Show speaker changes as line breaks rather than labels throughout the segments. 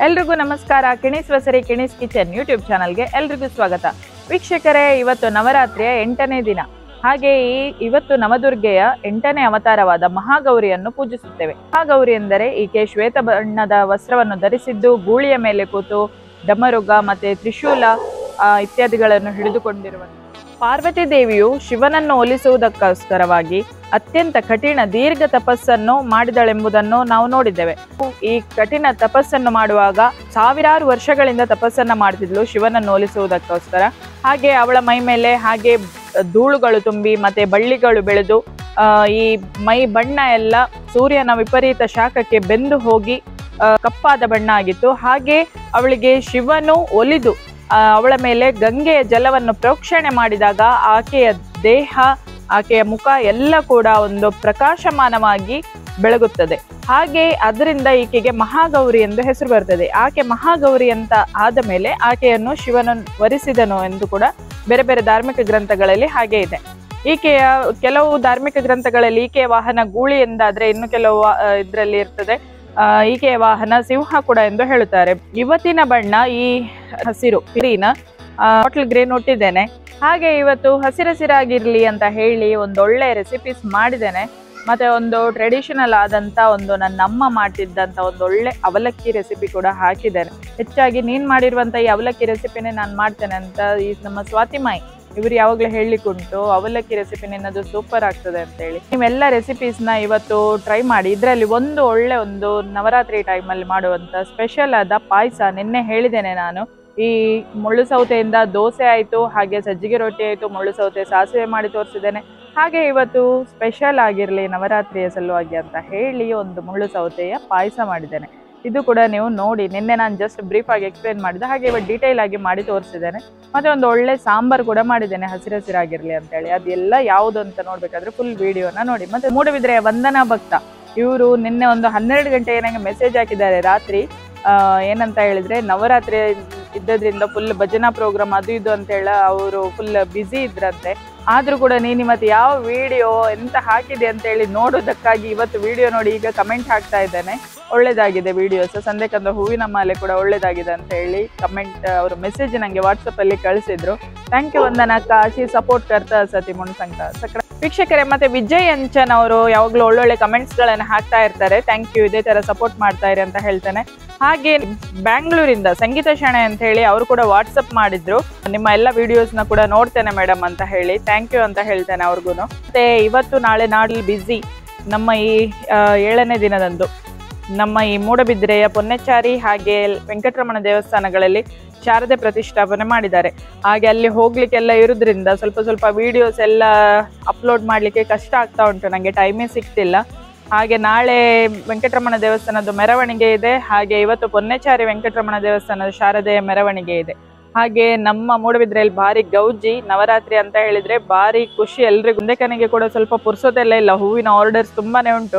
ಎಲ್ರಿಗೂ ನಮಸ್ಕಾರ ಕಿಣಿಸ್ ವಸರಿ ಕಿಣಿಸ್ kitchen YouTube ಚಾನಲ್ಗೆ ಎಲ್ರಿಗೂ ಸ್ವಾಗತ ವೀಕ್ಷಕರೇ ಇವತ್ತು ನವರಾತ್ರಿಯ ಎಂಟನೇ ದಿನ ಹಾಗೆ ಈ ಇವತ್ತು ನವದುರ್ಗೆಯ ಎಂಟನೇ ಅವತಾರವಾದ ಮಹಾಗೌರಿಯನ್ನು ಪೂಜಿಸುತ್ತೇವೆ ಮಹಾಗೌರಿ ಎಂದರೆ ಈಕೆ ಶ್ವೇತ ಬಣ್ಣದ ವಸ್ತ್ರವನ್ನು ಧರಿಸಿದ್ದು ಗೂಳಿಯ ಮೇಲೆ ಕೂತು ಡಮರುಗ ಮತ್ತೆ ತ್ರಿಶೂಲ ಆ, ಇತ್ಯಾದಿಗಳನ್ನು ಹಿಡಿದುಕೊಂಡಿರುವ ಪಾರ್ವತಿ ದೇವಿಯು ಶಿವನನ್ನು ಒಲಿಸುವುದಕ್ಕೋಸ್ಕರವಾಗಿ ಅತ್ಯಂತ ಕಠಿಣ ದೀರ್ಘ ತಪಸ್ಸನ್ನು ಮಾಡಿದಳೆಂಬುದನ್ನು ನಾವು ನೋಡಿದ್ದೇವೆ ಈ ಕಠಿಣ ತಪಸ್ಸನ್ನು ಮಾಡುವಾಗ ಸಾವಿರಾರು ವರ್ಷಗಳಿಂದ ತಪಸ್ಸನ್ನ ಮಾಡ್ತಿದ್ಲು ಶಿವನನ್ನು ಹೋಲಿಸುವುದಕ್ಕೋಸ್ಕರ ಹಾಗೆ ಅವಳ ಮೈ ಮೇಲೆ ಹಾಗೆ ಧೂಳುಗಳು ತುಂಬಿ ಮತ್ತೆ ಬಳ್ಳಿಗಳು ಬೆಳೆದು ಆ, ಈ ಮೈ ಬಣ್ಣ ಎಲ್ಲ ಸೂರ್ಯನ ವಿಪರೀತ ಶಾಖಕ್ಕೆ ಬೆಂದು ಹೋಗಿ ಆ, ಕಪ್ಪಾದ ಬಣ್ಣ ಆಗಿತ್ತು ಹಾಗೆ ಅವಳಿಗೆ ಶಿವನು ಒಲಿದು ಆ, ಅವಳ ಮೇಲೆ ಗಂಗೆಯ ಜಲವನ್ನು ಪ್ರೋಕ್ಷಣೆ ಮಾಡಿದಾಗ ಆಕೆಯ ದೇಹ ಆಕೆಯ ಮುಖ ಎಲ್ಲ ಕೂಡ ಒಂದು ಪ್ರಕಾಶಮಾನವಾಗಿ ಬೆಳಗುತ್ತದೆ ಹಾಗೆ ಅದರಿಂದ ಈಕೆಗೆ ಮಹಾಗೌರಿ ಎಂದು ಹೆಸರು ಬರ್ತದೆ ಆಕೆ ಮಹಾಗೌರಿ ಅಂತ ಆದ ಮೇಲೆ ಆಕೆಯನ್ನು ಶಿವನು ವರಿಸಿದನು ಎಂದು ಕೂಡ ಬೇರೆ ಬೇರೆ ಧಾರ್ಮಿಕ ಗ್ರಂಥಗಳಲ್ಲಿ ಹಾಗೆ ಇದೆ ಈಕೆಯ ಕೆಲವು ಧಾರ್ಮಿಕ ಗ್ರಂಥಗಳಲ್ಲಿ ಈಕೆಯ ವಾಹನ ಗೂಳಿ ಎಂದಾದ್ರೆ ಇನ್ನು ಕೆಲವು ಇದರಲ್ಲಿ ಇರ್ತದೆ ಆ, ಈಕೆಯ ವಾಹನ ಸಿಂಹ ಕೂಡ ಎಂದು ಹೇಳುತ್ತಾರೆ ಇವತ್ತಿನ ಬಣ್ಣ ಈ ಹಸಿರು ಗ್ರೀನ್ ಬಾಟಲ್ ಗ್ರೀನ್ ಹುಟ್ಟಿದ್ದೇನೆ ಹಾಗೆ ಇವತ್ತು ಹಸಿರಸಿರಾಗಿರ್ಲಿ ಅಂತ ಹೇಳಿ ಒಂದು ಒಳ್ಳೆ ರೆಸಿಪೀಸ್ ಮಾಡಿದ್ದೇನೆ ಮತ್ತೆ ಒಂದು ಟ್ರೆಡಿಷನಲ್ ಆದಂತ ಒಂದು ನನ್ನ ಅಮ್ಮ ಮಾಡ್ತಿದ್ದಂತ ಒಂದು ಒಳ್ಳೆ ಅವಲಕ್ಕಿ ರೆಸಿಪಿ ಕೂಡ ಹಾಕಿದ್ದೇನೆ ಹೆಚ್ಚಾಗಿ ನೀನ್ ಮಾಡಿರುವಂತ ಈ ಅವಲಕ್ಕಿ ರೆಸಿಪಿನೇ ನಾನು ಮಾಡ್ತೇನೆ ಅಂತ ಈ ನಮ್ಮ ಸ್ವಾತಿಮಾಯಿ ಇವರು ಯಾವಾಗಲೂ ಹೇಳಲಿಕ್ಕುಂಟು ಅವಲಕ್ಕಿ ರೆಸಿಪಿ ನಿನ್ನದು ಸೂಪರ್ ಆಗ್ತದೆ ಅಂತ ಹೇಳಿ ನೀವೆಲ್ಲ ರೆಸಿಪೀಸ್ನ ಇವತ್ತು ಟ್ರೈ ಮಾಡಿ ಇದರಲ್ಲಿ ಒಂದು ಒಳ್ಳೆ ಒಂದು ನವರಾತ್ರಿ ಟೈಮಲ್ಲಿ ಮಾಡುವಂತ ಸ್ಪೆಷಲ್ ಆದ ಪಾಯಸ ನಿನ್ನೆ ಹೇಳಿದ್ದೇನೆ ನಾನು ಈ ಮುಳ್ಳು ಸೌತೆಯಿಂದ ದೋಸೆ ಆಯಿತು ಹಾಗೆ ಸಜ್ಜಿಗೆ ರೊಟ್ಟಿ ಆಯಿತು ಮುಳ್ಳು ಸೌತೆ ಸಾಸಿವೆ ಮಾಡಿ ತೋರಿಸಿದ್ದೇನೆ ಹಾಗೆ ಇವತ್ತು ಸ್ಪೆಷಲ್ ಆಗಿರಲಿ ನವರಾತ್ರಿಯ ಸಲುವಾಗಿ ಅಂತ ಹೇಳಿ ಒಂದು ಮುಳ್ಳು ಸೌತೆಯ ಪಾಯಸ ಮಾಡಿದ್ದೇನೆ ಇದು ಕೂಡ ನೀವು ನೋಡಿ ನಿನ್ನೆ ನಾನು ಜಸ್ಟ್ ಬ್ರೀಫ್ ಆಗಿ ಎಕ್ಸ್ಪ್ಲೇನ್ ಮಾಡಿದೆ ಹಾಗೆ ಇವತ್ತು ಡೀಟೇಲ್ ಆಗಿ ಮಾಡಿ ತೋರಿಸಿದ್ದೇನೆ ಮತ್ತೆ ಒಂದು ಒಳ್ಳೆ ಸಾಂಬಾರ್ ಕೂಡ ಮಾಡಿದ್ದೇನೆ ಹಸಿರು ಹಸಿರಾಗಿರ್ಲಿ ಅಂತ ಹೇಳಿ ಅದೆಲ್ಲ ಯಾವುದು ಅಂತ ನೋಡ್ಬೇಕಾದ್ರೆ ಫುಲ್ ವಿಡಿಯೋನ ನೋಡಿ ಮತ್ತೆ ಮೂಡಬಿದ್ರೆ ವಂದನಾ ಭಕ್ತ ಇವರು ನಿನ್ನೆ ಒಂದು ಹನ್ನೆರಡು ಗಂಟೆಗೆ ನನಗೆ ಮೆಸೇಜ್ ಹಾಕಿದ್ದಾರೆ ರಾತ್ರಿ ಆ, ಏನಂತ ಹೇಳಿದ್ರೆ ನವರಾತ್ರಿ ಇದ್ದದ್ರಿಂದ ಫುಲ್ ಭಜನಾ ಪ್ರೋಗ್ರಾಮ್ ಅದು ಇದು ಅಂತ ಹೇಳ ಅವರು ಫುಲ್ ಬ್ಯುಸಿ ಇದ್ರಂತೆ ಆದ್ರೂ ಕೂಡ ನೀನು ಇವತ್ತು ಯಾವ ವಿಡಿಯೋ ಎಂತ ಹಾಕಿದೆ ಅಂತ ಹೇಳಿ ನೋಡೋದಕ್ಕಾಗಿ ಇವತ್ತು ವಿಡಿಯೋ ನೋಡಿ ಈಗ ಕಮೆಂಟ್ ಹಾಕ್ತಾ ಇದ್ದೇನೆ ಒಳ್ಳೇದಾಗಿದೆ ವಿಡಿಯೋಸ್ ಸಂದೇಕಂದ ಹೂವಿನ ಮಾಲೆ ಕೂಡ ಒಳ್ಳೇದಾಗಿದೆ ಅಂತ ಹೇಳಿ ಕಮೆಂಟ್ ಅವರು ಮೆಸೇಜ್ ನನಗೆ ವಾಟ್ಸಪ್ ಅಲ್ಲಿ ಕಳಿಸಿದ್ರು ಥ್ಯಾಂಕ್ ಯು ವಂದನ ಅಕ್ಕ ಶಿ ಸಪೋರ್ಟ್ ಕರ್ತಾ ಸತಿ ಮುಣ್ಸಂಕ ಸಕ್ರ ವೀಕ್ಷಕರೇ ಮತ್ತೆ ವಿಜಯ್ ಅಂಚನ್ ಅವರು ಯಾವಾಗಲೂ ಒಳ್ಳೊಳ್ಳೆ ಕಮೆಂಟ್ಸ್ ಗಳನ್ನ ಹಾಕ್ತಾ ಇರ್ತಾರೆ ಥ್ಯಾಂಕ್ ಯು ಇದೇ ತರ ಸಪೋರ್ಟ್ ಮಾಡ್ತಾ ಇರಿ ಅಂತ ಹೇಳ್ತೇನೆ ಹಾಗೆ ಬ್ಯಾಂಗ್ಳೂರಿಂದ ಸಂಗೀತ ಶೆಣೆ ಅಂತ ಹೇಳಿ ಅವರು ಕೂಡ ವಾಟ್ಸಪ್ ಮಾಡಿದ್ರು ನಿಮ್ಮ ಎಲ್ಲ ವಿಡಿಯೋಸ್ನ ಕೂಡ ನೋಡ್ತೇನೆ ಮೇಡಮ್ ಅಂತ ಹೇಳಿ ಥ್ಯಾಂಕ್ ಯು ಅಂತ ಹೇಳ್ತೇನೆ ಅವ್ರಿಗೂ ಮತ್ತೆ ಇವತ್ತು ನಾಳೆ ನಾಡಿ ಬ್ಯುಸಿ ನಮ್ಮ ಈ ಆ, ಏಳನೇ ದಿನದಂದು ನಮ್ಮ ಈ ಮೂಡಬಿದ್ರೆಯ ಪೊನ್ನೆಚಾರಿ ಹಾಗೆ ವೆಂಕಟರಮಣ ದೇವಸ್ಥಾನಗಳಲ್ಲಿ ಶಾರದೆ ಪ್ರತಿಷ್ಠಾಪನೆ ಮಾಡಿದ್ದಾರೆ ಹಾಗೆ ಅಲ್ಲಿ ಹೋಗ್ಲಿಕ್ಕೆಲ್ಲ ಇರೋದ್ರಿಂದ ಸ್ವಲ್ಪ ಸ್ವಲ್ಪ ವಿಡಿಯೋಸ್ ಎಲ್ಲ ಅಪ್ಲೋಡ್ ಮಾಡಲಿಕ್ಕೆ ಕಷ್ಟ ಆಗ್ತಾ ಉಂಟು ನನಗೆ ಟೈಮೇ ಸಿಗ್ತಿಲ್ಲ ಹಾಗೆ ನಾಳೆ ವೆಂಕಟರಮಣ ದೇವಸ್ಥಾನದ ಮೆರವಣಿಗೆ ಇದೆ ಹಾಗೆ ಇವತ್ತು ಪೊನ್ನೆಚಾರಿ ವೆಂಕಟರಮಣ ದೇವಸ್ಥಾನದ ಶಾರದೆಯ ಮೆರವಣಿಗೆ ಇದೆ ಹಾಗೆ ನಮ್ಮ ಮೂಡಬಿದ್ರೆಯಲ್ಲಿ ಭಾರಿ ಗೌಜಿ ನವರಾತ್ರಿ ಅಂತ ಹೇಳಿದ್ರೆ ಭಾರಿ ಖುಷಿ ಎಲ್ರಿಗೂ ಮುಂದೆಕನಿಗೆ ಕೂಡ ಸ್ವಲ್ಪ ಪುರ್ಸೋದೆಲ್ಲ ಇಲ್ಲ ಹೂವಿನ ಆರ್ಡರ್ಸ್ ತುಂಬಾನೇ ಉಂಟು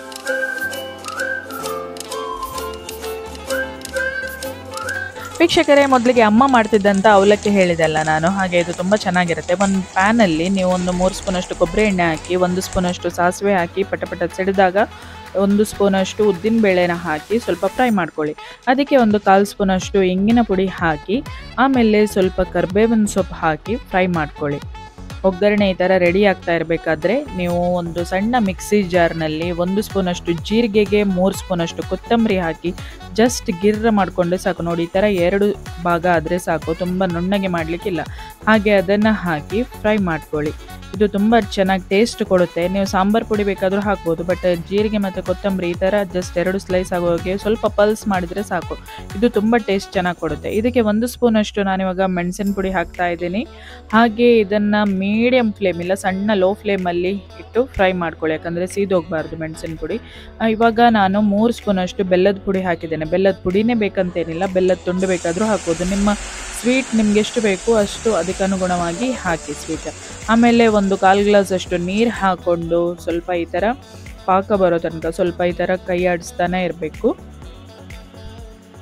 ವೀಕ್ಷಕರೇ ಮೊದಲಿಗೆ ಅಮ್ಮ ಮಾಡ್ತಿದ್ದಂಥ ಅವಲಕ್ಕಿ ಹೇಳಿದೆಲ್ಲ ನಾನು ಹಾಗೆ ಇದು ತುಂಬ ಚೆನ್ನಾಗಿರುತ್ತೆ ಒಂದು ಪ್ಯಾನಲ್ಲಿ ನೀವು ಒಂದು ಮೂರು ಸ್ಪೂನಷ್ಟು ಕೊಬ್ಬರಿ ಎಣ್ಣೆ ಹಾಕಿ ಒಂದು ಸ್ಪೂನಷ್ಟು ಸಾಸಿವೆ ಹಾಕಿ ಪಟ ಪಟ ಸಿಡಿದಾಗ ಒಂದು ಸ್ಪೂನಷ್ಟು ಉದ್ದಿನ ಬೇಳೆನ ಹಾಕಿ ಸ್ವಲ್ಪ ಫ್ರೈ ಮಾಡ್ಕೊಳ್ಳಿ ಅದಕ್ಕೆ ಒಂದು ಕಾಲು ಸ್ಪೂನಷ್ಟು ಇಂಗಿನ ಪುಡಿ ಹಾಕಿ ಆಮೇಲೆ ಸ್ವಲ್ಪ ಕರ್ಬೇವಿನ ಸೊಪ್ಪು ಹಾಕಿ ಫ್ರೈ ಮಾಡ್ಕೊಳ್ಳಿ ಒಗ್ಗರಣೆ ಈ ಥರ ರೆಡಿ ಆಗ್ತಾ ಇರಬೇಕಾದ್ರೆ ನೀವು ಒಂದು ಸಣ್ಣ ಮಿಕ್ಸಿ ಜಾರ್ನಲ್ಲಿ ಒಂದು ಸ್ಪೂನಷ್ಟು ಜೀರಿಗೆಗೆ ಮೂರು ಸ್ಪೂನಷ್ಟು ಕೊತ್ತಂಬರಿ ಹಾಕಿ ಜಸ್ಟ್ ಗಿರ್ರ ಮಾಡಿಕೊಂಡ್ರೆ ಸಾಕು ನೋಡಿ ಈ ಥರ ಎರಡು ಭಾಗ ಆದರೆ ಸಾಕು ತುಂಬ ನುಣ್ಣಗೆ ಮಾಡಲಿಕ್ಕಿಲ್ಲ ಹಾಗೆ ಅದನ್ನು ಹಾಕಿ ಫ್ರೈ ಮಾಡ್ಕೊಳ್ಳಿ ಇದು ತುಂಬ ಚೆನ್ನಾಗಿ ಟೇಸ್ಟ್ ಕೊಡುತ್ತೆ ನೀವು ಸಾಂಬಾರು ಪುಡಿ ಬೇಕಾದರೂ ಹಾಕ್ಬೋದು ಬಟ್ ಜೀರಿಗೆ ಮತ್ತು ಕೊತ್ತಂಬರಿ ಈ ಥರ ಜಸ್ಟ್ ಎರಡು ಸ್ಲೈಸ್ ಆಗೋಗೆ ಸ್ವಲ್ಪ ಪಲ್ಸ್ ಮಾಡಿದರೆ ಸಾಕು ಇದು ತುಂಬ ಟೇಸ್ಟ್ ಚೆನ್ನಾಗಿ ಕೊಡುತ್ತೆ ಇದಕ್ಕೆ ಒಂದು ಸ್ಪೂನಷ್ಟು ನಾನಿವಾಗ ಮೆಣಸಿನ ಪುಡಿ ಹಾಕ್ತಾ ಇದ್ದೀನಿ ಹಾಗೆ ಇದನ್ನು ಮೀಡಿಯಮ್ ಫ್ಲೇಮ್ ಇಲ್ಲ ಸಣ್ಣ ಲೋ ಫ್ಲೇಮಲ್ಲಿ ಇಟ್ಟು ಫ್ರೈ ಮಾಡ್ಕೊಳ್ಳಿ ಯಾಕಂದರೆ ಸೀದೋಗಬಾರ್ದು ಮೆಣಸಿನ ಪುಡಿ ಆ, ಇವಾಗ ನಾನು ಮೂರು ಸ್ಪೂನಷ್ಟು ಬೆಲ್ಲದ ಪುಡಿ ಹಾಕಿದ್ದೇನೆ ಬೆಲ್ಲದ ಪುಡಿನೇ ಬೇಕಂತೇನಿಲ್ಲ ಬೆಲ್ಲದ ತುಂಡು ಬೇಕಾದರೂ ಹಾಕ್ಬೋದು ನಿಮ್ಮ ಸ್ವೀಟ್ ನಿಮ್ಗೆ ಎಷ್ಟು ಬೇಕು ಅಷ್ಟು ಅದಕ್ಕೆ ಅನುಗುಣವಾಗಿ ಹಾಕಿ ಸ್ವೀಟ್ ಆಮೇಲೆ ಒಂದು ಕಾಲು ಗ್ಲಾಸ್ ಅಷ್ಟು ನೀರು ಹಾಕ್ಕೊಂಡು ಸ್ವಲ್ಪ ಈ ಥರ ಪಾಕ ಬರೋ ತನಕ ಸ್ವಲ್ಪ ಈ ಥರ ಕೈ ಆಡಿಸ್ತಾನೆ ಇರಬೇಕು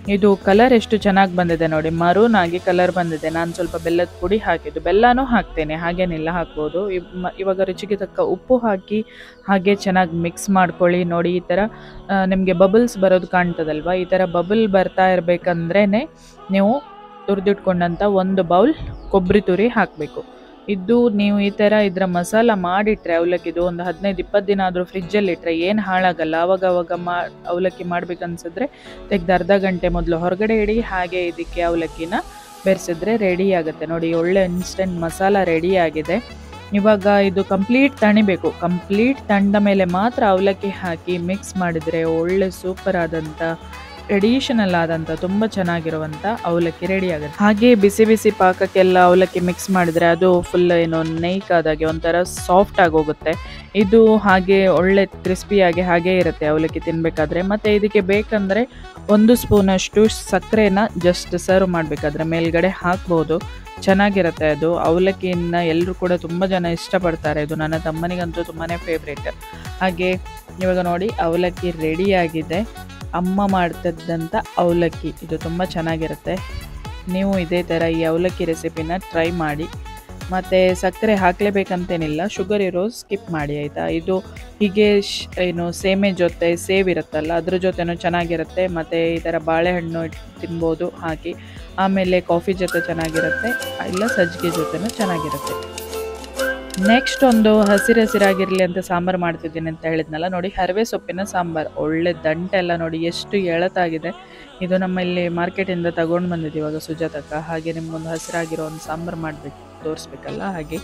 ಇದು ಕಲರ್ ಎಷ್ಟು ಚೆನ್ನಾಗಿ ಬಂದಿದೆ ನೋಡಿ ಮರೂನ್ ಆಗಿ ಕಲರ್ ಬಂದಿದೆ ನಾನು ಸ್ವಲ್ಪ ಬೆಲ್ಲದ ಪುಡಿ ಹಾಕಿದ್ದು ಬೆಲ್ಲನೂ ಹಾಕ್ತೇನೆ ಹಾಗೇನಿಲ್ಲ ಹಾಕ್ಬೋದು ಇವ್- ಮ- ಇವಾಗ ರುಚಿಗೆ ತಕ್ಕ ಉಪ್ಪು ಹಾಕಿ ಹಾಗೆ ಚೆನ್ನಾಗಿ ಮಿಕ್ಸ್ ಮಾಡ್ಕೊಳ್ಳಿ ನೋಡಿ ಈ ಥರ ನಿಮಗೆ ಬಬಲ್ಸ್ ಬರೋದು ಕಾಣ್ತದಲ್ವಾ ಈ ಥರ ಬಬಲ್ ಬರ್ತಾ ಇರಬೇಕಂದ್ರೇ ನೀವು ತುರಿದಿಟ್ಕೊಂಡಂಥ ಒಂದು ಬೌಲ್ ಕೊಬ್ಬರಿ ತುರಿ ಹಾಕಬೇಕು ಇದು ನೀವು ಈ ಥರ ಇದರ ಮಸಾಲ ಮಾಡಿಟ್ರೆ ಅವಲಕ್ಕಿದು ಒಂದು ಹದಿನೈದು ಇಪ್ಪತ್ತು ದಿನ ಆದರೂ ಫ್ರಿಜ್ಜಲ್ಲಿ ಇಟ್ಟರೆ ಏನು ಹಾಳಾಗಲ್ಲ ಅವಾಗ ಅವಾಗ ಮಾ ಅವಲಕ್ಕಿ ಮಾಡ್ಬೇಕನ್ಸಿದ್ರೆ ತೆಗ್ದು ಅರ್ಧ ಗಂಟೆ ಮೊದಲು ಹೊರಗಡೆ ಇಡಿ ಹಾಗೆ ಇದಕ್ಕೆ ಅವಲಕ್ಕಿನ ಬೆರೆಸಿದ್ರೆ ರೆಡಿ ಆಗುತ್ತೆ ನೋಡಿ ಒಳ್ಳೆ ಇನ್ಸ್ಟೆಂಟ್ ಮಸಾಲ ರೆಡಿ ಆಗಿದೆ ಇವಾಗ ಇದು ಕಂಪ್ಲೀಟ್ ತಣಿಬೇಕು ಕಂಪ್ಲೀಟ್ ತಂಡ ಮೇಲೆ ಮಾತ್ರ ಅವಲಕ್ಕಿ ಹಾಕಿ ಮಿಕ್ಸ್ ಮಾಡಿದರೆ ಒಳ್ಳೆ ಸೂಪರ್ ಆದಂಥ ಟ್ರೆಡಿಷನಲ್ ಆದಂಥ ತುಂಬ ಚೆನ್ನಾಗಿರುವಂಥ ಅವಲಕ್ಕಿ ರೆಡಿ ಆಗುತ್ತೆ ಹಾಗೆ ಬಿಸಿ ಬಿಸಿ ಪಾಕಕ್ಕೆಲ್ಲ ಅವಲಕ್ಕಿ ಮಿಕ್ಸ್ ಮಾಡಿದರೆ ಅದು ಫುಲ್ ಏನು ನೈಕ್ ಆದಾಗೆ ಒಂಥರ ಸಾಫ್ಟ್ ಆಗಿ ಹೋಗುತ್ತೆ ಇದು ಹಾಗೆ ಒಳ್ಳೆ ಕ್ರಿಸ್ಪಿಯಾಗಿ ಹಾಗೆ ಇರುತ್ತೆ ಅವಲಕ್ಕಿ ತಿನ್ನಬೇಕಾದ್ರೆ ಮತ್ತು ಇದಕ್ಕೆ ಬೇಕಂದರೆ ಒಂದು ಸ್ಪೂನಷ್ಟು ಸಕ್ಕರೆನ ಜಸ್ಟ್ ಸರ್ವ್ ಮಾಡಬೇಕಾದ್ರೆ ಮೇಲ್ಗಡೆ ಹಾಕ್ಬೋದು ಚೆನ್ನಾಗಿರುತ್ತೆ ಅದು ಅವಲಕ್ಕಿಯನ್ನು ಎಲ್ಲರೂ ಕೂಡ ತುಂಬ ಜನ ಇಷ್ಟಪಡ್ತಾರೆ ಇದು ನನ್ನ ತಮ್ಮನಿಗಂತೂ ತುಂಬಾ ಫೇವ್ರೇಟ್ ಹಾಗೆ ಇವಾಗ ನೋಡಿ ಅವಲಕ್ಕಿ ರೆಡಿಯಾಗಿದೆ ಅಮ್ಮ ಮಾಡ್ತಿದ್ದಂಥ ಅವಲಕ್ಕಿ ಇದು ತುಂಬ ಚೆನ್ನಾಗಿರುತ್ತೆ ನೀವು ಇದೇ ಥರ ಈ ಅವಲಕ್ಕಿ ರೆಸಿಪಿನ ಟ್ರೈ ಮಾಡಿ ಮತ್ತು ಸಕ್ಕರೆ ಹಾಕಲೇಬೇಕಂತೇನಿಲ್ಲ ಶುಗರ್ ಇರೋ ಸ್ಕಿಪ್ ಮಾಡಿ ಆಯಿತಾ ಇದು ಹೀಗೆ ಶ್- ಏನು ಸೇಮೆ ಜೊತೆ ಸೇವ್ ಇರುತ್ತಲ್ಲ ಅದ್ರ ಜೊತೆನೂ ಚೆನ್ನಾಗಿರುತ್ತೆ ಮತ್ತು ಈ ಥರ ಬಾಳೆಹಣ್ಣು ಇಟ್- ತಿನ್ಬೋದು ಹಾಕಿ ಆಮೇಲೆ ಕಾಫಿ ಜೊತೆ ಚೆನ್ನಾಗಿರುತ್ತೆ ಇಲ್ಲ ಸಜ್ಜಿಗೆ ಜೊತೆನೂ ಚೆನ್ನಾಗಿರುತ್ತೆ ನೆಕ್ಸ್ಟ್ ಒಂದು ಹಸಿರು ಹಸಿರಾಗಿರಲಿ ಅಂತ ಸಾಂಬಾರು ಮಾಡ್ತಿದ್ದೀನಿ ಅಂತ ಹೇಳಿದ್ನಲ್ಲ ನೋಡಿ ಹರವೆ ಸೊಪ್ಪಿನ ಸಾಂಬಾರು ಒಳ್ಳೆ ದಂಟೆಲ್ಲ ನೋಡಿ ಎಷ್ಟು ಎಳತಾಗಿದೆ ಇದು ನಮ್ಮ ಇಲ್ಲಿ ಮಾರ್ಕೆಟಿಂದ ತಗೊಂಡು ಬಂದಿದ್ದೀವಿ ಇವಾಗ ಸುಜಾತಕ್ಕ ಹಾಗೆ ನಿಮ್ಗೊಂದು ಹಸಿರಾಗಿರೋ ಒಂದು ಸಾಂಬಾರು ಮಾಡಬೇಕು ತೋರಿಸ್ಬೇಕಲ್ಲ ಹಾಗೆ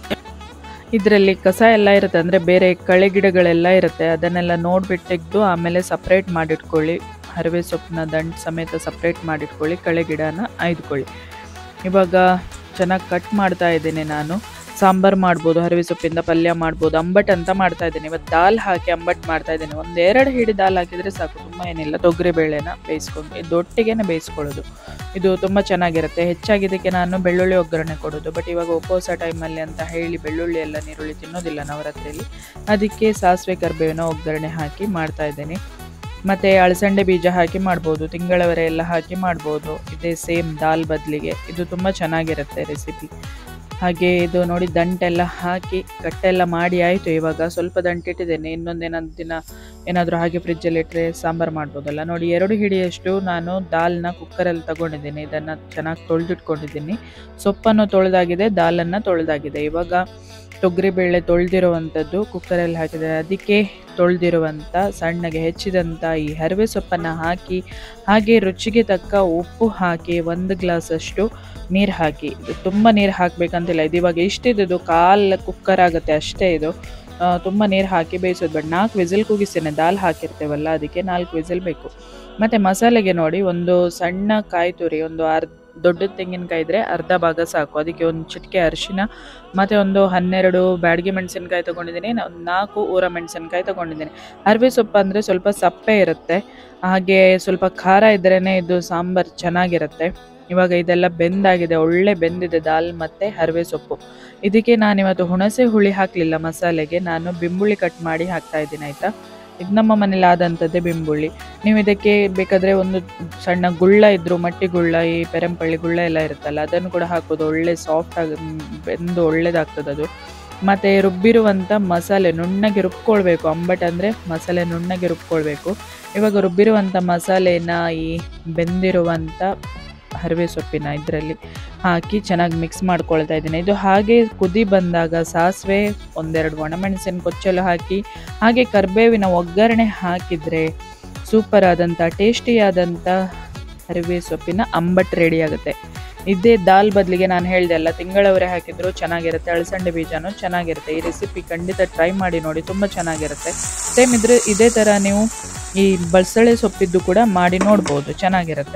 ಇದರಲ್ಲಿ ಕಸ ಎಲ್ಲ ಇರುತ್ತೆ ಅಂದರೆ ಬೇರೆ ಕಳೆ ಗಿಡಗಳೆಲ್ಲ ಇರುತ್ತೆ ಅದನ್ನೆಲ್ಲ ನೋಡ್ಬಿಟ್ಟು ತೆಗೆದು ಆಮೇಲೆ ಸಪ್ರೇಟ್ ಮಾಡಿಟ್ಕೊಳ್ಳಿ ಹರವೆ ಸೊಪ್ಪಿನ ದಂಟು ಸಮೇತ ಸಪ್ರೇಟ್ ಮಾಡಿಟ್ಕೊಳ್ಳಿ ಕಳೆ ಗಿಡನ ಆಯ್ದುಕೊಳ್ಳಿ ಇವಾಗ ಚೆನ್ನಾಗಿ ಕಟ್ ಮಾಡ್ತಾ ಇದ್ದೀನಿ ನಾನು ಸಾಂಬಾರು ಮಾಡ್ಬೋದು ಹರವೆ ಸೊಪ್ಪಿಂದ ಪಲ್ಯ ಮಾಡ್ಬೋದು ಅಂಬಟ್ ಅಂತ ಮಾಡ್ತಾ ಇದ್ದೀನಿ ಇವತ್ತು ದಾಲ್ ಹಾಕಿ ಅಂಬಟ್ ಮಾಡ್ತಾ ಇದ್ದೀನಿ ಒಂದೆರಡು ಹಿಡಿ ದಾಲ್ ಹಾಕಿದರೆ ಸಾಕು ತುಂಬ ಏನಿಲ್ಲ ತೊಗರಿ ಬೇಳೆನ ಬೇಯಿಸ್ಕೊಂಡು ಇದು ಒಟ್ಟಿಗೆನೇ ಬೇಯಿಸ್ಕೊಳ್ಳೋದು ಇದು ತುಂಬ ಚೆನ್ನಾಗಿರುತ್ತೆ ಹೆಚ್ಚಾಗಿ ಇದಕ್ಕೆ ನಾನು ಬೆಳ್ಳುಳ್ಳಿ ಒಗ್ಗರಣೆ ಕೊಡೋದು ಬಟ್ ಇವಾಗ ಉಪವಾಸ ಟೈಮಲ್ಲಿ ಅಂತ ಹೇಳಿ ಬೆಳ್ಳುಳ್ಳಿ ಎಲ್ಲ ನೀರುಳ್ಳಿ ತಿನ್ನೋದಿಲ್ಲ ನವರಾತ್ರಿಯಲ್ಲಿ ಅದಕ್ಕೆ ಸಾಸಿವೆ ಕರಿಬೇವಿನ ಒಗ್ಗರಣೆ ಹಾಕಿ ಮಾಡ್ತಾ ಇದ್ದೀನಿ ಮತ್ತು ಅಳಸಂಡೆ ಬೀಜ ಹಾಕಿ ಮಾಡ್ಬೋದು ತಿಂಗಳವರೆ ಎಲ್ಲ ಹಾಕಿ ಮಾಡ್ಬೋದು ಇದೇ ಸೇಮ್ ದಾಲ್ ಬದಲಿಗೆ ಇದು ತುಂಬ ಚೆನ್ನಾಗಿರುತ್ತೆ ರೆಸಿಪಿ ಹಾಗೆ ಇದು ನೋಡಿ ದಂಟೆಲ್ಲ ಹಾಕಿ ಕಟ್ಟೆಲ್ಲ ಮಾಡಿ ಆಯಿತು ಇವಾಗ ಸ್ವಲ್ಪ ದಂಟಿಟ್ಟಿದ್ದೇನೆ ಇನ್ನೊಂದೇನಾದ್ರು ದಿನ ಏನಾದರೂ ಹಾಗೆ ಫ್ರಿಜ್ಜಲ್ಲಿ ಇಟ್ಟರೆ ಸಾಂಬಾರು ಮಾಡ್ಬೋದಲ್ಲ ನೋಡಿ ಎರಡು ಹಿಡಿಯಷ್ಟು ನಾನು ದಾಲ್ನ ಕುಕ್ಕರಲ್ಲಿ ತಗೊಂಡಿದ್ದೀನಿ ಇದನ್ನು ಚೆನ್ನಾಗಿ ತೊಳೆದಿಟ್ಕೊಂಡಿದ್ದೀನಿ ಸೊಪ್ಪನ್ನು ತೊಳೆದಾಗಿದೆ ದಾಲನ್ನು ತೊಳೆದಾಗಿದೆ ಇವಾಗ ತೊಗರಿಬೇಳೆ ತೊಳೆದಿರುವಂಥದ್ದು ಕುಕ್ಕರಲ್ಲಿ ಹಾಕಿದೆ ಅದಕ್ಕೆ ತೊಳೆದಿರುವಂಥ ಸಣ್ಣಗೆ ಹೆಚ್ಚಿದಂಥ ಈ ಹರವೆ ಸೊಪ್ಪನ್ನು ಹಾಕಿ ಹಾಗೆ ರುಚಿಗೆ ತಕ್ಕ ಉಪ್ಪು ಹಾಕಿ ಒಂದು ಗ್ಲಾಸಷ್ಟು ನೀರು ಹಾಕಿ ಇದು ತುಂಬ ನೀರು ಹಾಕಬೇಕಂತಿಲ್ಲ ಇದು ಇವಾಗ ಇಷ್ಟಿದ್ದು ಕಾಲು ಕುಕ್ಕರ್ ಆಗುತ್ತೆ ಅಷ್ಟೇ ಇದು ಆ, ತುಂಬ ನೀರು ಹಾಕಿ ಬೇಯಿಸೋದು ಬಟ್ ನಾಲ್ಕು ವಿಸಿಲ್ ಕೂಗಿಸ್ತೇನೆ ದಾಲ್ ಹಾಕಿರ್ತೇವಲ್ಲ ಅದಕ್ಕೆ ನಾಲ್ಕು ವಿಸಿಲ್ ಬೇಕು ಮತ್ತು ಮಸಾಲೆಗೆ ನೋಡಿ ಒಂದು ಸಣ್ಣ ಕಾಯಿ ತುರಿ ಒಂದು ಅರ್ಧ ದೊಡ್ಡ ತೆಂಗಿನಕಾಯಿ ಇದ್ದರೆ ಅರ್ಧ ಭಾಗ ಸಾಕು ಅದಕ್ಕೆ ಒಂದು ಚಿಟಿಕೆ ಅರಿಶಿನ ಮತ್ತು ಒಂದು ಹನ್ನೆರಡು ಬ್ಯಾಡಗಿ ಮೆಣಸಿನ್ಕಾಯಿ ತೊಗೊಂಡಿದ್ದೀನಿ ಒಂದು ನಾಲ್ಕು ಊರ ಮೆಣಸಿನ್ಕಾಯಿ ತೊಗೊಂಡಿದ್ದೀನಿ ಅರಿವೆ ಸೊಪ್ಪು ಅಂದರೆ ಸ್ವಲ್ಪ ಸಪ್ಪೆ ಇರುತ್ತೆ ಹಾಗೆ ಸ್ವಲ್ಪ ಖಾರ ಇದ್ರೇ ಇದು ಸಾಂಬಾರು ಚೆನ್ನಾಗಿರುತ್ತೆ ಇವಾಗ ಇದೆಲ್ಲ ಬೆಂದಾಗಿದೆ ಒಳ್ಳೆ ಬೆಂದಿದೆ ದಾಲ್ ಮತ್ತು ಹರವೆ ಸೊಪ್ಪು ಇದಕ್ಕೆ ನಾನಿವತ್ತು ಹುಣಸೆ ಹುಳಿ ಹಾಕಲಿಲ್ಲ ಮಸಾಲೆಗೆ ನಾನು ಬಿಂಬುಳಿ ಕಟ್ ಮಾಡಿ ಹಾಕ್ತಾ ಇದ್ದೀನಿ ಆಯಿತಾ ಇದು ನಮ್ಮ ಮನೇಲಿ ಆದಂಥದ್ದೇ ಬಿಂಬುಳಿ ನೀವು ಇದಕ್ಕೆ ಬೇಕಾದರೆ ಒಂದು ಸಣ್ಣ ಗುಳ್ಳ ಇದ್ದರೂ ಮಟ್ಟಿ ಗುಳ್ಳ ಈ ಪೆರಂಪಳ್ಳಿ ಗುಳ್ಳ ಎಲ್ಲ ಇರುತ್ತಲ್ಲ ಅದನ್ನು ಕೂಡ ಹಾಕೋದು ಒಳ್ಳೆ ಸಾಫ್ಟ್ ಆಗಿ ಮ್, ಬೆಂದು ಒಳ್ಳೇದಾಗ್ತದೆ ಅದು ಮತ್ತು ರುಬ್ಬಿರುವಂಥ ಮಸಾಲೆ ನುಣ್ಣಗೆ ರುಬ್ಕೊಳ್ಬೇಕು ಅಂಬಟ್ ಅಂದರೆ ಮಸಾಲೆ ನುಣ್ಣಗೆ ರುಬ್ಕೊಳ್ಬೇಕು ಇವಾಗ ರುಬ್ಬಿರುವಂಥ ಮಸಾಲೆನ ಈ ಬೆಂದಿರುವಂಥ ಹರಿವೆ ಸೊಪ್ಪಿನ ಇದರಲ್ಲಿ ಹಾಕಿ ಚೆನ್ನಾಗಿ ಮಿಕ್ಸ್ ಮಾಡ್ಕೊಳ್ತಾ ಇದ್ದೀನಿ ಇದು ಹಾಗೆ ಕುದಿ ಬಂದಾಗ ಸಾಸಿವೆ ಒಂದೆರಡು ಒಣಮೆಣಸಿನ ಕೊಚ್ಚಲು ಹಾಕಿ ಹಾಗೆ ಕರಿಬೇವಿನ ಒಗ್ಗರಣೆ ಹಾಕಿದರೆ ಸೂಪರ್ ಆದಂಥ ಟೇಸ್ಟಿಯಾದಂಥ ಹರಿವೆ ಸೊಪ್ಪಿನ ಅಂಬಟ್ ರೆಡಿ ಆಗುತ್ತೆ ಇದೇ ದಾಲ್ ಬದಲಿಗೆ ನಾನು ಹೇಳಿದೆ ಅಲ್ಲ ತಿಂಗಳವರೆ ಹಾಕಿದ್ರು ಚೆನ್ನಾಗಿರುತ್ತೆ ಅಳಸಂಡೆ ಬೀಜನೂ ಚೆನ್ನಾಗಿರುತ್ತೆ ಈ ರೆಸಿಪಿ ಖಂಡಿತ ಟ್ರೈ ಮಾಡಿ ನೋಡಿ ತುಂಬ ಚೆನ್ನಾಗಿರುತ್ತೆ ಸೇಮ್ ಇದ್ರೆ ಇದೇ ಥರ ನೀವು ಈ ಬಸಳೆ ಸೊಪ್ಪಿದ್ದು ಕೂಡ ಮಾಡಿ ನೋಡ್ಬೋದು ಚೆನ್ನಾಗಿರುತ್ತೆ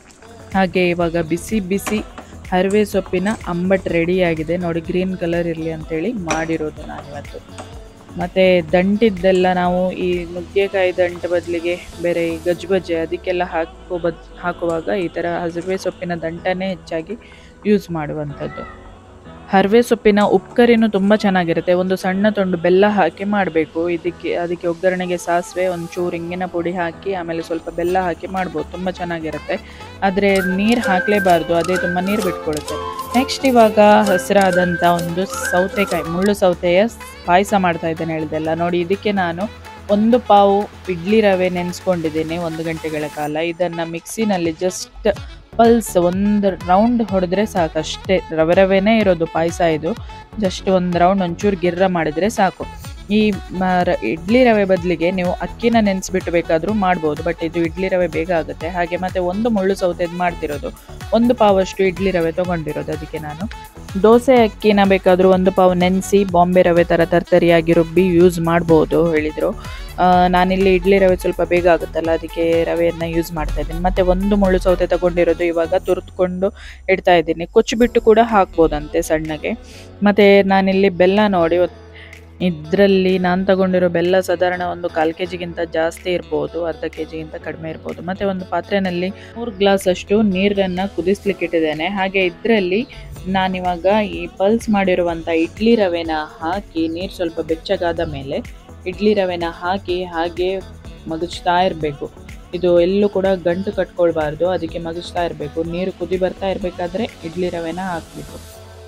ಹಾಗೆ ಇವಾಗ ಬಿಸಿ ಬಿಸಿ ಹರಿವೆ ಸೊಪ್ಪಿನ ಅಂಬಟ್ ರೆಡಿಯಾಗಿದೆ ನೋಡಿ ಗ್ರೀನ್ ಕಲರ್ ಇರಲಿ ಅಂತೇಳಿ ಮಾಡಿರೋದು ನಾನಿವತ್ತು ಮತ್ತು ದಂಟಿದ್ದೆಲ್ಲ ನಾವು ಈ ನುಗ್ಗೆಕಾಯಿ ದಂಟು ಬದಲಿಗೆ ಬೇರೆ ಈ ಗಜ್ಬಜ್ಜೆ ಅದಕ್ಕೆಲ್ಲ ಹಾಕೋ ಬದ್ ಹಾಕುವಾಗ ಈ ಥರ ಹಸಿರುವೆ ಸೊಪ್ಪಿನ ದಂಟನೇ ಹೆಚ್ಚಾಗಿ ಯೂಸ್ ಮಾಡುವಂಥದ್ದು ಹರವೆ ಸೊಪ್ಪಿನ ಉಪ್ಕರಿನೂ ತುಂಬ ಚೆನ್ನಾಗಿರುತ್ತೆ ಒಂದು ಸಣ್ಣ ತುಂಡು ಬೆಲ್ಲ ಹಾಕಿ ಮಾಡಬೇಕು ಇದಕ್ಕೆ ಅದಕ್ಕೆ ಒಗ್ಗರಣೆಗೆ ಸಾಸಿವೆ ಒಂದು ಚೂರು ಇಂಗಿನ ಪುಡಿ ಹಾಕಿ ಆಮೇಲೆ ಸ್ವಲ್ಪ ಬೆಲ್ಲ ಹಾಕಿ ಮಾಡ್ಬೋದು ತುಂಬ ಚೆನ್ನಾಗಿರುತ್ತೆ ಆದರೆ ನೀರು ಹಾಕಲೇಬಾರ್ದು ಅದೇ ತುಂಬ ನೀರು ಬಿಟ್ಕೊಳ್ಳುತ್ತೆ ನೆಕ್ಸ್ಟ್ ಇವಾಗ ಹಸಿರಾದಂಥ ಒಂದು ಸೌತೆಕಾಯಿ ಮುಳ್ಳು ಸೌತೆಯ ಪಾಯಸ ಮಾಡ್ತಾ ಇದ್ದೇನೆ ಹೇಳಿದೆಲ್ಲ ನೋಡಿ ಇದಕ್ಕೆ ನಾನು ಒಂದು ಪಾವು ಇಡ್ಲಿ ರವೆ ನೆನೆಸ್ಕೊಂಡಿದ್ದೀನಿ ಒಂದು ಗಂಟೆಗಳ ಕಾಲ ಇದನ್ನು ಮಿಕ್ಸಿನಲ್ಲಿ ಜಸ್ಟ್ ಪಲ್ಸ್ ಒಂದು ರೌಂಡ್ ಹೊಡೆದ್ರೆ ಸಾಕು ಅಷ್ಟೇ ರವೆ ರವೆನೇ ಇರೋದು ಪಾಯಸ ಇದು ಜಸ್ಟ್ ಒಂದು ರೌಂಡ್ ಒಂಚೂರು ಗಿರ್ರ ಮಾಡಿದರೆ ಸಾಕು ಈ ಮ- ರ- ಇಡ್ಲಿ ರವೆ ಬದಲಿಗೆ ನೀವು ಅಕ್ಕಿನ ನೆನೆಸ್ಬಿಟ್ಟು ಬೇಕಾದರೂ ಮಾಡ್ಬೋದು ಬಟ್ ಇದು ಇಡ್ಲಿ ರವೆ ಬೇಗ ಆಗುತ್ತೆ ಹಾಗೆ ಮತ್ತೆ ಒಂದು ಮುಳ್ಳು ಸೌತೆದು ಮಾಡ್ತಿರೋದು ಒಂದು ಪಾವಷ್ಟು ಇಡ್ಲಿ ರವೆ ತೊಗೊಂಡಿರೋದು ಅದಕ್ಕೆ ನಾನು ದೋಸೆ ಅಕ್ಕಿನ ಬೇಕಾದರೂ ಒಂದು ಪಾವು ನೆನೆಸಿ ಬಾಂಬೆ ರವೆ ಥರ ತರ್ತರಿಯಾಗಿ ರುಬ್ಬಿ ಯೂಸ್ ಮಾಡ್ಬೋದು ಹೇಳಿದರು ನಾನಿಲ್ಲಿ ಇಡ್ಲಿ ರವೆ ಸ್ವಲ್ಪ ಬೇಗ ಆಗುತ್ತಲ್ಲ ಅದಕ್ಕೆ ರವೆಯನ್ನು ಯೂಸ್ ಮಾಡ್ತಾ ಇದ್ದೀನಿ ಮತ್ತು ಒಂದು ಮುಳ್ಳು ಸೌತೆ ತಗೊಂಡಿರೋದು ಇವಾಗ ತುರಿದುಕೊಂಡು ಇಡ್ತಾ ಇದ್ದೀನಿ ಕೊಚ್ಚಿಬಿಟ್ಟು ಕೂಡ ಹಾಕ್ಬೋದಂತೆ ಸಣ್ಣಗೆ ಮತ್ತು ನಾನಿಲ್ಲಿ ಬೆಲ್ಲ ನೋಡಿ ಇದರಲ್ಲಿ ನಾನು ತಗೊಂಡಿರೋ ಬೆಲ್ಲ ಸಾಧಾರಣ ಒಂದು ಕಾಲು ಕೆ ಜಿಗಿಂತ ಜಾಸ್ತಿ ಇರ್ಬೋದು ಅರ್ಧ ಕೆ ಜಿಗಿಂತ ಕಡಿಮೆ ಇರ್ಬೋದು ಮತ್ತು ಒಂದು ಪಾತ್ರೆಯಲ್ಲಿ ಮೂರು ಗ್ಲಾಸ್ ಅಷ್ಟು ನೀರನ್ನು ಕುದಿಸ್ಲಿಕ್ಕೆ ಇಟ್ಟಿದ್ದೇನೆ ಹಾಗೆ ಇದರಲ್ಲಿ ನಾನಿವಾಗ ಈ ಪಲ್ಸ್ ಮಾಡಿರುವಂಥ ಇಡ್ಲಿ ರವೆನ ಹಾಕಿ ನೀರು ಸ್ವಲ್ಪ ಬೆಚ್ಚಗಾದ ಮೇಲೆ ಇಡ್ಲಿ ರವೆನ ಹಾಕಿ ಹಾಗೆ ಮಗುಚ್ತಾ ಇರಬೇಕು ಇದು ಎಲ್ಲೂ ಕೂಡ ಗಂಟು ಕಟ್ಕೊಳ್ಬಾರ್ದು ಅದಕ್ಕೆ ಮಗುಚ್ತಾ ಇರಬೇಕು ನೀರು ಕುದಿ ಬರ್ತಾ ಇರಬೇಕಾದ್ರೆ ಇಡ್ಲಿ ರವೆನ ಹಾಕಬೇಕು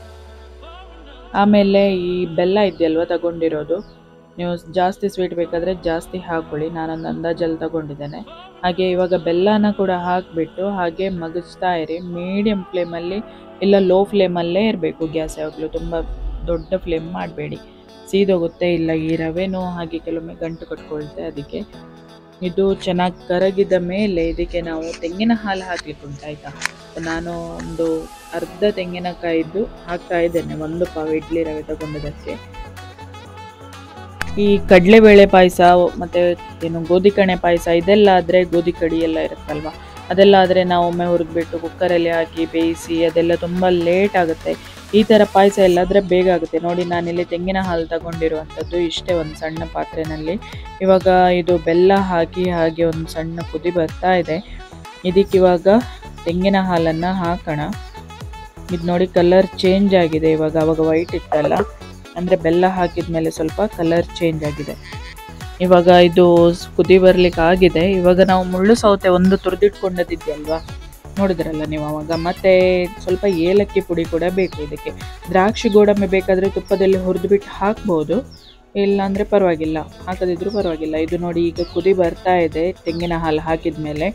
ಆಮೇಲೆ ಈ ಬೆಲ್ಲ ಇದೆಯಲ್ವ ತಗೊಂಡಿರೋದು ನೀವು ಜಾಸ್ತಿ ಸ್ವೀಟ್ ಬೇಕಾದರೆ ಜಾಸ್ತಿ ಹಾಕ್ಕೊಳ್ಳಿ ನಾನೊಂದು ಅಂದಾಜಲ್ಲಿ ತಗೊಂಡಿದ್ದೇನೆ ಹಾಗೆ ಇವಾಗ ಬೆಲ್ಲನ ಕೂಡ ಹಾಕಿಬಿಟ್ಟು ಹಾಗೆ ಮಗುಚ್ತಾ ಇರಿ ಮೀಡಿಯಮ್ ಫ್ಲೇಮಲ್ಲಿ ಇಲ್ಲ ಲೋ ಫ್ಲೇಮಲ್ಲೇ ಇರಬೇಕು ಗ್ಯಾಸ್ ಯಾವಾಗಲೂ ತುಂಬ ದೊಡ್ಡ ಫ್ಲೇಮ್ ಮಾಡಬೇಡಿ ಸೀದೋಗುತ್ತೆ ಇಲ್ಲ ಈ ರವೆನೂ ಹಾಗೆ ಕೆಲವೊಮ್ಮೆ ಗಂಟು ಕಟ್ಕೊಳ್ತೆ ಅದಕ್ಕೆ ಇದು ಚೆನ್ನಾಗಿ ಕರಗಿದ ಮೇಲೆ ಇದಕ್ಕೆ ನಾವು ತೆಂಗಿನ ಹಾಲು ಹಾಕ್ಲಿಕ್ಕೆ ಉಂಟು ಆಯಿತಾ ನಾನು ಒಂದು ಅರ್ಧ ತೆಂಗಿನಕಾಯಿದ್ದು ಹಾಕ್ತಾ ಇದ್ದೇನೆ ಒಂದು ಪಾವು ಇಡ್ಲಿ ರವೆ ತಗೊಂಡದಕ್ಕೆ ಈ ಕಡಲೆಬೇಳೆ ಪಾಯಸ ಮತ್ತು ಏನು ಗೋಧಿ ಕಣೆ ಪಾಯಸ ಇದೆಲ್ಲ ಆದರೆ ಗೋಧಿ ಕಡಿ ಎಲ್ಲ ಇರುತ್ತಲ್ವ ಅದೆಲ್ಲ ಆದರೆ ನಾವು ಒಮ್ಮೆ ಹುರಿದ್ಬಿಟ್ಟು ಕುಕ್ಕರಲ್ಲಿ ಹಾಕಿ ಬೇಯಿಸಿ ಅದೆಲ್ಲ ತುಂಬ ಲೇಟ್ ಆಗುತ್ತೆ ಈ ಥರ ಪಾಯಸ ಎಲ್ಲ ಆದರೆ ಬೇಗ ಆಗುತ್ತೆ ನೋಡಿ ನಾನಿಲ್ಲಿ ತೆಂಗಿನ ಹಾಲು ತಗೊಂಡಿರುವಂಥದ್ದು ಇಷ್ಟೇ ಒಂದು ಸಣ್ಣ ಪಾತ್ರೆಯಲ್ಲಿ ಇವಾಗ ಇದು ಬೆಲ್ಲ ಹಾಕಿ ಹಾಗೆ ಒಂದು ಸಣ್ಣ ಕುದಿ ಬರ್ತಾ ಇದೆ ಇದಕ್ಕಿವಾಗ ತೆಂಗಿನ ಹಾಲನ್ನು ಹಾಕೋಣ ಇದು ನೋಡಿ ಕಲರ್ ಚೇಂಜ್ ಆಗಿದೆ ಇವಾಗ ಅವಾಗ ವೈಟ್ ಇತ್ತಲ್ಲ ಅಂದರೆ ಬೆಲ್ಲ ಹಾಕಿದ ಮೇಲೆ ಸ್ವಲ್ಪ ಕಲರ್ ಚೇಂಜ್ ಆಗಿದೆ ಇವಾಗ ಇದು ಕುದಿ ಬರ್ಲಿಕ್ಕೆ ಆಗಿದೆ ಇವಾಗ ನಾವು ಮುಳ್ಳು ಸೌತೆ ಒಂದು ತುರಿದಿಟ್ಕೊಂಡದಿದೆಯಲ್ವಾ ನೋಡಿದ್ರಲ್ಲ ನೀವು ಅವಾಗ ಮತ್ತೆ ಸ್ವಲ್ಪ ಏಲಕ್ಕಿ ಪುಡಿ ಕೂಡ ಬೇಕು ಇದಕ್ಕೆ ದ್ರಾಕ್ಷಿ ಗೋಡಂಬಿ ಬೇಕಾದರೆ ತುಪ್ಪದಲ್ಲಿ ಹುರಿದ್ಬಿಟ್ಟು ಹಾಕ್ಬೋದು ಇಲ್ಲಾಂದರೆ ಪರವಾಗಿಲ್ಲ ಹಾಕದಿದ್ರೂ ಪರವಾಗಿಲ್ಲ ಇದು ನೋಡಿ ಈಗ ಕುದಿ ಬರ್ತಾ ಇದೆ ತೆಂಗಿನ ಹಾಲು ಹಾಕಿದ ಮೇಲೆ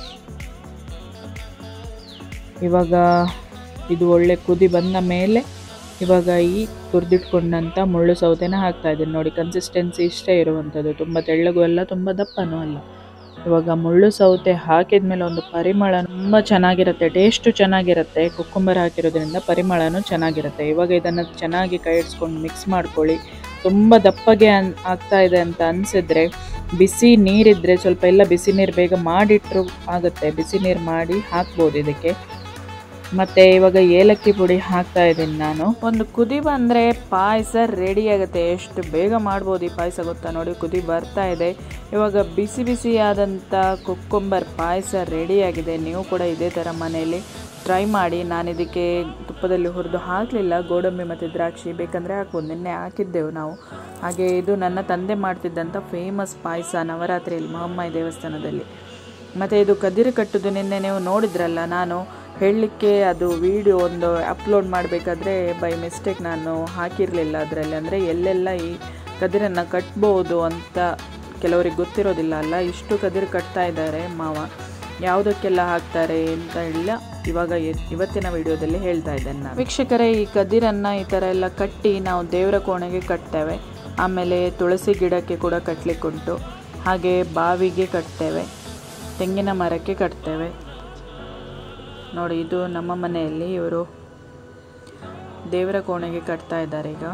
ಇವಾಗ ಇದು ಒಳ್ಳೆ ಕುದಿ ಬಂದ ಮೇಲೆ ಇವಾಗ ಈ ತುರಿದಿಟ್ಕೊಂಡಂಥ ಮುಳ್ಳು ಸೌತೆನ ಹಾಕ್ತಾ ಇದ್ದೀನಿ ನೋಡಿ ಕನ್ಸಿಸ್ಟೆನ್ಸಿ ಇಷ್ಟೇ ಇರುವಂಥದ್ದು ತುಂಬ ತೆಳ್ಳಗೂ ಅಲ್ಲ ತುಂಬ ದಪ್ಪನೂ ಅಲ್ಲ ಇವಾಗ ಮುಳ್ಳು ಸೌತೆ ಹಾಕಿದ ಮೇಲೆ ಒಂದು ಪರಿಮಳ ತುಂಬ ಚೆನ್ನಾಗಿರುತ್ತೆ ಟೇಸ್ಟು ಚೆನ್ನಾಗಿರುತ್ತೆ ಕುಕ್ಕುಂಬರ್ ಹಾಕಿರೋದ್ರಿಂದ ಪರಿಮಳನೂ ಚೆನ್ನಾಗಿರುತ್ತೆ ಇವಾಗ ಇದನ್ನು ಚೆನ್ನಾಗಿ ಕೈ ಇಡ್ಸ್ಕೊಂಡು ಮಿಕ್ಸ್ ಮಾಡ್ಕೊಳ್ಳಿ ತುಂಬ ದಪ್ಪಗೆ ಅನ್ ಆಗ್ತಾ ಇದೆ ಅಂತ ಅನಿಸಿದ್ರೆ ಬಿಸಿ ನೀರಿದ್ರೆ ಸ್ವಲ್ಪ ಎಲ್ಲ ಬಿಸಿ ನೀರು ಬೇಗ ಮಾಡಿಟ್ರು ಆಗುತ್ತೆ ಬಿಸಿ ನೀರು ಮಾಡಿ ಹಾಕ್ಬೋದು ಇದಕ್ಕೆ ಮತ್ತೆ ಇವಾಗ ಏಲಕ್ಕಿ ಪುಡಿ ಹಾಕ್ತಾ ಇದ್ದೀನಿ ನಾನು ಒಂದು ಕುದಿ ಬಂದರೆ ಪಾಯಸ ರೆಡಿ ಆಗುತ್ತೆ ಎಷ್ಟು ಬೇಗ ಮಾಡ್ಬೋದು ಈ ಪಾಯಸ ಗೊತ್ತಾ ನೋಡಿ ಕುದಿ ಬರ್ತಾ ಇದೆ ಇವಾಗ ಬಿಸಿ ಬಿಸಿಯಾದಂಥ ಕುಕ್ಕುಂಬರ್ ಪಾಯಸ ರೆಡಿಯಾಗಿದೆ ನೀವು ಕೂಡ ಇದೇ ಥರ ಮನೆಯಲ್ಲಿ ಟ್ರೈ ಮಾಡಿ ನಾನು ಇದಕ್ಕೆ ತುಪ್ಪದಲ್ಲಿ ಹುರಿದು ಹಾಕಲಿಲ್ಲ ಗೋಡಂಬಿ ಮತ್ತು ದ್ರಾಕ್ಷಿ ಬೇಕಂದರೆ ಹಾಕ್ಬೋದು ನಿನ್ನೆ ಹಾಕಿದ್ದೆವು ನಾವು ಹಾಗೆ ಇದು ನನ್ನ ತಂದೆ ಮಾಡ್ತಿದ್ದಂಥ ಫೇಮಸ್ ಪಾಯಸ ನವರಾತ್ರಿಯಲ್ಲಿ ಮಹಮ್ಮಾಯಿ ದೇವಸ್ಥಾನದಲ್ಲಿ ಮತ್ತು ಇದು ಕದಿರು ಕಟ್ಟುದು ನಿನ್ನೆ ನೀವು ನೋಡಿದ್ರಲ್ಲ ನಾನು ಹೇಳಲಿಕ್ಕೆ ಅದು ವಿಡಿಯೋ ಒಂದು ಅಪ್ಲೋಡ್ ಮಾಡಬೇಕಾದ್ರೆ ಬೈ ಮಿಸ್ಟೇಕ್ ನಾನು ಹಾಕಿರಲಿಲ್ಲ ಅದರಲ್ಲಿ ಅಂದರೆ ಎಲ್ಲೆಲ್ಲ ಈ ಕದಿರನ್ನು ಕಟ್ಬೋದು ಅಂತ ಕೆಲವರಿಗೆ ಗೊತ್ತಿರೋದಿಲ್ಲ ಅಲ್ಲ ಇಷ್ಟು ಕದಿರು ಕಟ್ತಾ ಇದ್ದಾರೆ ಮಾವ ಯಾವುದಕ್ಕೆಲ್ಲ ಹಾಕ್ತಾರೆ ಅಂತ ಇಲ್ಲ ಇವಾಗ ಇ- ಇವತ್ತಿನ ವಿಡಿಯೋದಲ್ಲಿ ಹೇಳ್ತಾ ಇದ್ದೇನೆ ನಾನು ವೀಕ್ಷಕರೇ ಈ ಕದಿರನ್ನು ಈ ಥರ ಎಲ್ಲ ಕಟ್ಟಿ ನಾವು ದೇವರ ಕೋಣೆಗೆ ಕಟ್ತೇವೆ ಆಮೇಲೆ ತುಳಸಿ ಗಿಡಕ್ಕೆ ಕೂಡ ಕಟ್ಟಲಿಕ್ಕುಂಟು ಹಾಗೆ ಬಾವಿಗೆ ಕಟ್ತೇವೆ ತೆಂಗಿನ ಮರಕ್ಕೆ ಕಟ್ತೇವೆ ನೋಡಿ ಇದು ನಮ್ಮ ಮನೆಯಲ್ಲಿ ಇವರು ದೇವರ ಕೋಣೆಗೆ ಕಟ್ತಾ ಇದ್ದಾರೆ ಈಗ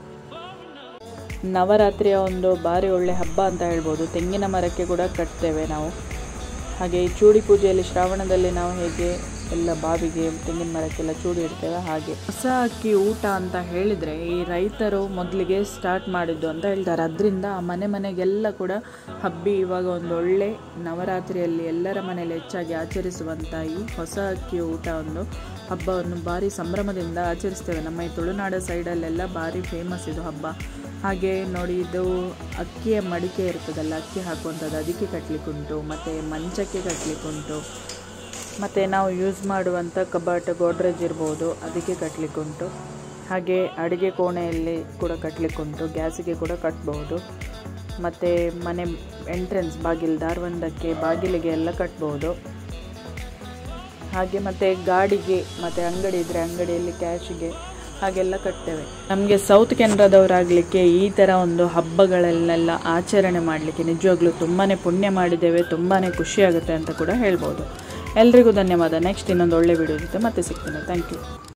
ನವರಾತ್ರಿಯ ಒಂದು ಭಾರಿ ಒಳ್ಳೆ ಹಬ್ಬ ಅಂತ ಹೇಳ್ಬೋದು ತೆಂಗಿನ ಮರಕ್ಕೆ ಕೂಡ ಕಟ್ತೇವೆ ನಾವು ಹಾಗೆ ಈ ಚೂಡಿ ಪೂಜೆಯಲ್ಲಿ ಶ್ರಾವಣದಲ್ಲಿ ನಾವು ಹೇಗೆ ಎಲ್ಲ ಬಾವಿಗೆ ತೆಂಗಿನ ಮರಕ್ಕೆಲ್ಲ ಚೂಡಿ ಇಡ್ತೇವೆ ಹಾಗೆ ಹೊಸ ಅಕ್ಕಿ ಊಟ ಅಂತ ಹೇಳಿದರೆ ಈ ರೈತರು ಮೊದಲಿಗೆ ಸ್ಟಾರ್ಟ್ ಮಾಡಿದ್ದು ಅಂತ ಹೇಳ್ತಾರೆ ಅದರಿಂದ ಮನೆ ಮನೆಗೆಲ್ಲ ಕೂಡ ಹಬ್ಬಿ ಇವಾಗ ಒಂದು ಒಳ್ಳೆ ನವರಾತ್ರಿಯಲ್ಲಿ ಎಲ್ಲರ ಮನೆಯಲ್ಲಿ ಹೆಚ್ಚಾಗಿ ಆಚರಿಸುವಂಥ ಈ ಹೊಸ ಅಕ್ಕಿ ಊಟ ಒಂದು ಹಬ್ಬವನ್ನು ಭಾರಿ ಸಂಭ್ರಮದಿಂದ ಆಚರಿಸ್ತೇವೆ ನಮ್ಮ ಈ ತುಳುನಾಡ ಸೈಡಲ್ಲೆಲ್ಲ ಭಾರಿ ಫೇಮಸ್ ಇದು ಹಬ್ಬ ಹಾಗೆ ನೋಡಿ ಇದು ಅಕ್ಕಿಯ ಮಡಿಕೆ ಇರ್ತದಲ್ಲ ಅಕ್ಕಿ ಹಾಕುವಂಥದ್ದು ಅದಕ್ಕೆ ಕಟ್ಟಲಿಕ್ಕುಂಟು ಮತ್ತು ಮಂಚಕ್ಕೆ ಕಟ್ಟಲಿಕ್ಕುಂಟು ಮತ್ತು ನಾವು ಯೂಸ್ ಮಾಡುವಂಥ ಕಬಾಟ್ ಗೋಡ್ರೇಜ್ ಇರ್ಬೋದು ಅದಕ್ಕೆ ಕಟ್ಟಲಿಕ್ಕುಂಟು ಹಾಗೆ ಅಡುಗೆ ಕೋಣೆಯಲ್ಲಿ ಕೂಡ ಕಟ್ಟಲಿಕ್ಕುಂಟು ಗ್ಯಾಸಿಗೆ ಕೂಡ ಕಟ್ಬೋದು ಮತ್ತು ಮನೆ ಎಂಟ್ರೆನ್ಸ್ ಬಾಗಿಲು ದಾರ್ವಂದಕ್ಕೆ ಬಾಗಿಲಿಗೆ ಎಲ್ಲ ಕಟ್ಬೋದು ಹಾಗೆ ಮತ್ತು ಗಾಡಿಗೆ ಮತ್ತು ಅಂಗಡಿ ಇದ್ದರೆ ಅಂಗಡಿಯಲ್ಲಿ ಕ್ಯಾಶಿಗೆ ಹಾಗೆಲ್ಲ ಕಟ್ತೇವೆ ನಮಗೆ ಸೌತ್ ಕೆನರಾದವರಾಗಲಿಕ್ಕೆ ಈ ಥರ ಒಂದು ಹಬ್ಬಗಳನ್ನೆಲ್ಲ ಆಚರಣೆ ಮಾಡಲಿಕ್ಕೆ ನಿಜವಾಗ್ಲೂ ತುಂಬಾ ಪುಣ್ಯ ಮಾಡಿದ್ದೇವೆ ತುಂಬಾ ಖುಷಿಯಾಗುತ್ತೆ ಅಂತ ಕೂಡ ಹೇಳ್ಬೋದು ಎಲ್ರಿಗೂ ಧನ್ಯವಾದ ನೆಕ್ಸ್ಟ್ ಇನ್ನೊಂದು ಒಳ್ಳೆ ವಿಡಿಯೋ ಜೊತೆ ಮತ್ತೆ ಸಿಗ್ತೇನೆ ಥ್ಯಾಂಕ್ ಯು